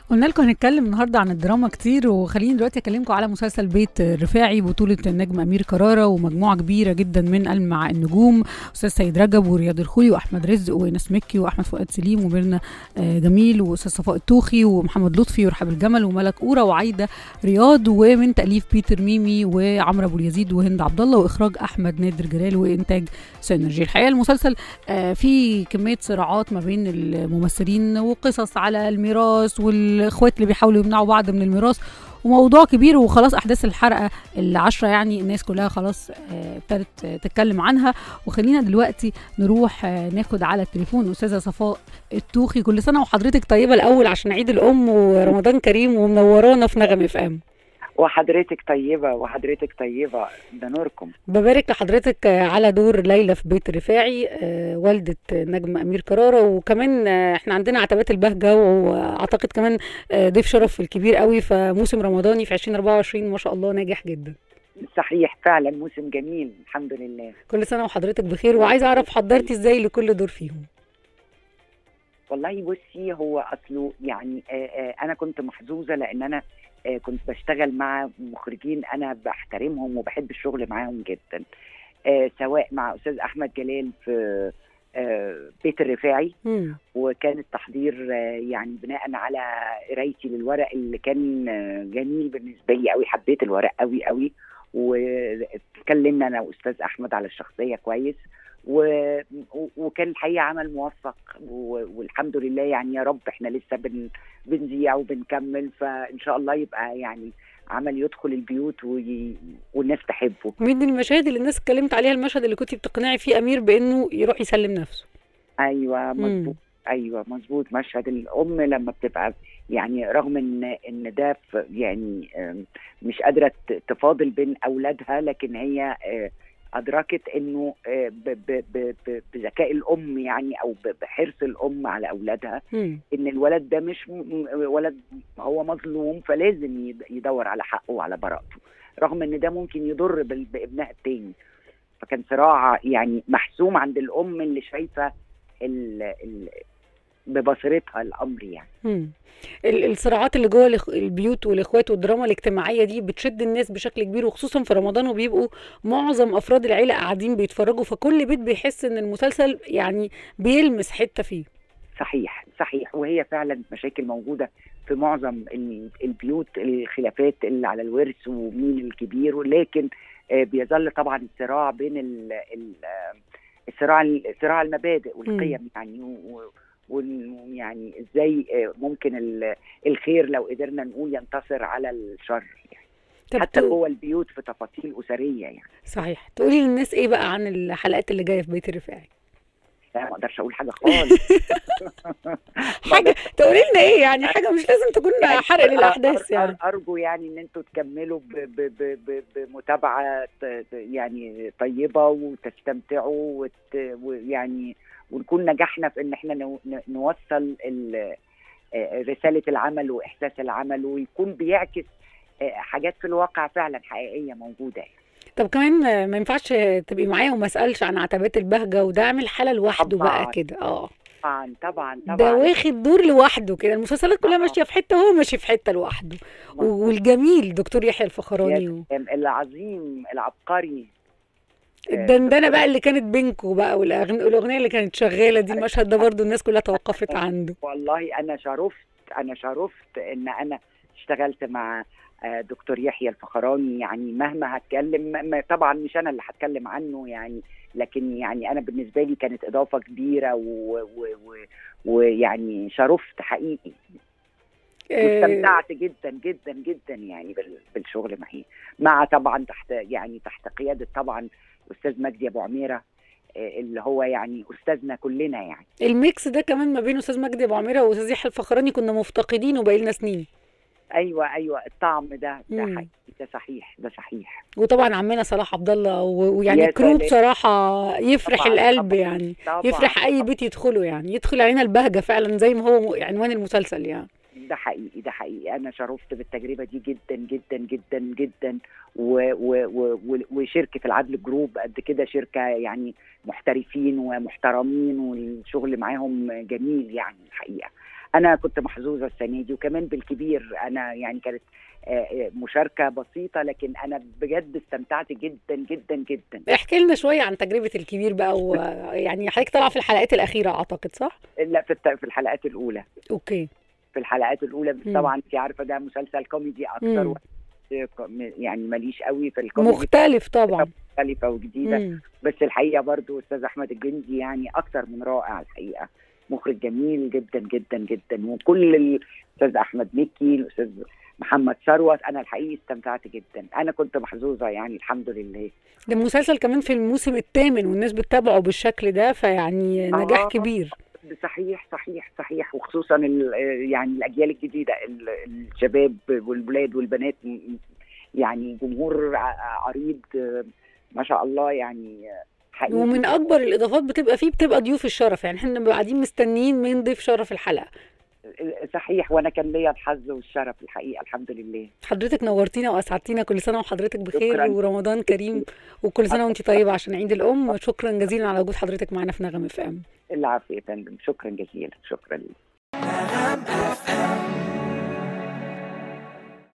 قلنا لكم هنتكلم النهارده عن الدراما كتير وخليني دلوقتي اكلمكم على مسلسل بيت رفاعي بطولة النجم امير كرارة ومجموعة كبيرة جدا من ألمع النجوم استاذ سيد رجب ورياض الخولي واحمد رزق وناس مكي واحمد فؤاد سليم وميرنا آه، جميل واستاذ صفاء التوخي ومحمد لطفي ورحاب الجمل وملك اورا وعايده رياض ومن تاليف بيتر ميمي وعمرو ابو اليزيد وهند عبد الله واخراج احمد نادر جلال وانتاج سينرجي الحقيقه المسلسل آه، فيه كميه صراعات ما بين الممثلين وقصص على الميراث والاخوات اللي بيحاولوا يمنعوا بعض من الميراث وموضوع كبير وخلاص احداث الحلقه العشره يعني الناس كلها خلاص آه، ابتدت آه، تتكلم عنها وخلينا دلوقتي نروح آه، ناخد على التليفون استاذه صفاء التوخي كل سنه وحضرتك طيبه الاول عشان عيد الام ورمضان كريم ومنورانا في نغم اف ام وحضرتك طيبة وحضرتك طيبة ده نوركم ببارك لحضرتك آه، على دور ليلى في بيت رفاعي آه، والدة نجم أمير كرارة وكمان آه، احنا عندنا عتبات البهجة وأعتقد كمان آه، ضيف شرف الكبير قوي فموسم رمضاني في 2024 ما شاء الله ناجح جدا صحيح فعلا موسم جميل الحمد لله كل سنة وحضرتك بخير وعايزة أعرف حضرتي إزاي لكل دور فيهم والله بصي هو أصله يعني آه آه أنا كنت محظوظة لأن أنا آه كنت بشتغل مع مخرجين أنا بحترمهم وبحب الشغل معاهم جدا آه سواء مع أستاذ أحمد جلال في آه بيت الرفاعي مم. وكان التحضير آه، يعني بناء على قرايتي للورق اللي كان آه، جميل بالنسبه لي قوي حبيت الورق قوي قوي واتكلمنا انا واستاذ احمد على الشخصيه كويس و... و- وكان الحقيقه عمل موفق و... والحمد لله يعني يا رب احنا لسه بن... بنذيع وبنكمل فان شاء الله يبقى يعني عمل يدخل البيوت وي... والناس تحبه من المشاهد اللي الناس اتكلمت عليها المشهد اللي كنت بتقنعي فيه أمير بإنه يروح يسلم نفسه ايوه مم. مظبوط ايوه مظبوط مشهد الام لما بتبقى يعني رغم ان ان ده ف- يعني آم، مش قادره ت- تفاضل بين اولادها لكن هي آه، ادركت انه آه، ب- ب- ب- ب- بذكاء الام يعني او ب- بحرص الام على اولادها مم. ان الولد ده مش م- م- ولد هو مظلوم فلازم يد- يدور على حقه وعلى براءته رغم ان ده ممكن يضر بال- بابنها التاني فكان صراع يعني محسوم عند الام اللي شايفه ال ال ببصيرتها الامر يعني مم. ال- الصراعات اللي جوه الإخ- البيوت والاخوات والدراما الاجتماعيه دي بتشد الناس بشكل كبير وخصوصا في رمضان وبيبقوا معظم افراد العيله قاعدين بيتفرجوا فكل بيت بيحس ان المسلسل يعني بيلمس حته فيه صحيح صحيح وهي فعلا مشاكل موجوده في معظم ال- البيوت الخلافات اللي على الورث ومين الكبير ولكن آه، بيظل طبعا الصراع بين ال ال آه، الصراع صراع المبادئ والقيم يعني و- و- ويعني ازاي آه، ممكن ال- الخير لو قدرنا نقول ينتصر على الشر يعني طب حتى تو- جوه البيوت في تفاصيل اسريه يعني صحيح تقولي للناس ايه بقى عن الحلقات اللي جايه في بيت الرفاعي لا ما اقدرش اقول حاجه خالص حاجه تقولي لنا ايه يعني حاجه مش لازم تكون يعني حرق للاحداث أر- يعني أر- ارجو يعني ان انتوا تكملوا ب- ب- ب- ب- بمتابعه ت- ت- يعني طيبه وتستمتعوا وت- ويعني ونكون نجحنا في ان احنا نو- ن- نوصل ال- آه، رساله العمل واحساس العمل ويكون بيعكس آه، حاجات في الواقع فعلا حقيقيه موجوده يعني. طب كمان آه، ما ينفعش تبقي معايا وما اسالش عن عتبات البهجه وده عامل حاله لوحده بقى طبعاً. كده اه طبعا طبعا طبعا ده واخد دور لوحده كده المسلسلات كلها آه. ماشيه في حته وهو ماشي في حته لوحده والجميل دكتور يحيى الفخراني و... العظيم العبقري الدندنه بقى اللي كانت بينكوا بقى والأغن- والاغنيه اللي كانت شغاله دي المشهد ده برضو الناس كلها توقفت عنده والله انا شرفت انا شرفت ان انا اشتغلت مع آه، دكتور يحيى الفخراني يعني مهما هتكلم ما- طبعا مش انا اللي هتكلم عنه يعني لكن يعني انا بالنسبه لي كانت اضافه كبيره و- و- و- ويعني شرفت حقيقي آه، واستمتعت جدا جدا جدا يعني بال- بالشغل معاه مع طبعا تحت يعني تحت قياده طبعا استاذ مجدي ابو عميره آه، اللي هو يعني استاذنا كلنا يعني الميكس ده كمان ما بين استاذ مجدي ابو عميره واستاذ يحيى الفخراني كنا مفتقدينه بقالنا سنين ايوه ايوه الطعم ده ده مم. حقيقي ده صحيح ده صحيح وطبعا عمنا صلاح عبد الله و- ويعني يا كروب سلام. بصراحه يفرح طبعاً، القلب طبعاً، يعني طبعا يفرح اي بيت يدخله يعني يدخل علينا البهجه فعلا زي ما هو عنوان المسلسل يعني ده حقيقي ده حقيقي انا شرفت بالتجربه دي جدا جدا جدا جدا و و و و وشركه العدل جروب قد كده شركه يعني محترفين ومحترمين والشغل معاهم جميل يعني الحقيقه انا كنت محظوظه السنه دي وكمان بالكبير انا يعني كانت آه، آه، مشاركه بسيطه لكن انا بجد استمتعت جدا جدا جدا احكي لنا شويه عن تجربه الكبير بقى ويعني حضرتك طالعه في الحلقات الاخيره اعتقد صح لا في الت- في الحلقات الاولى اوكي في الحلقات الاولى بس مم. طبعا انت عارفه ده مسلسل كوميدي اكتر مم. و- يعني ماليش قوي في الكوميدي مختلف طبعا مختلفه وجديده مم. بس الحقيقه برضو استاذ احمد الجندي يعني اكتر من رائع الحقيقه مخرج جميل جدا جدا جدا وكل الاستاذ احمد مكي الاستاذ محمد ثروت انا الحقيقه استمتعت جدا انا كنت محظوظه يعني الحمد لله ده مسلسل كمان في الموسم الثامن والناس بتتابعه بالشكل ده فيعني نجاح آه. كبير صحيح صحيح صحيح وخصوصا ال- يعني الاجيال الجديده ال- الشباب والولاد والبنات م- يعني جمهور ع- عريض آه، ما شاء الله يعني آه، حقيقي ومن اكبر الاضافات بتبقى فيه بتبقى ضيوف الشرف يعني احنا بنبقى قاعدين مستنيين مين ضيف شرف الحلقه صحيح وانا كان ليا الحظ والشرف الحقيقه الحمد لله حضرتك نورتينا واسعدتينا كل سنه وحضرتك بخير شكراً. ورمضان كريم وكل سنه وانت طيبه عشان عيد الام شكرا جزيلا على وجود حضرتك معنا في نغم اف ام العفو يا فندم شكرا جزيلا شكرا لك نغم اف ام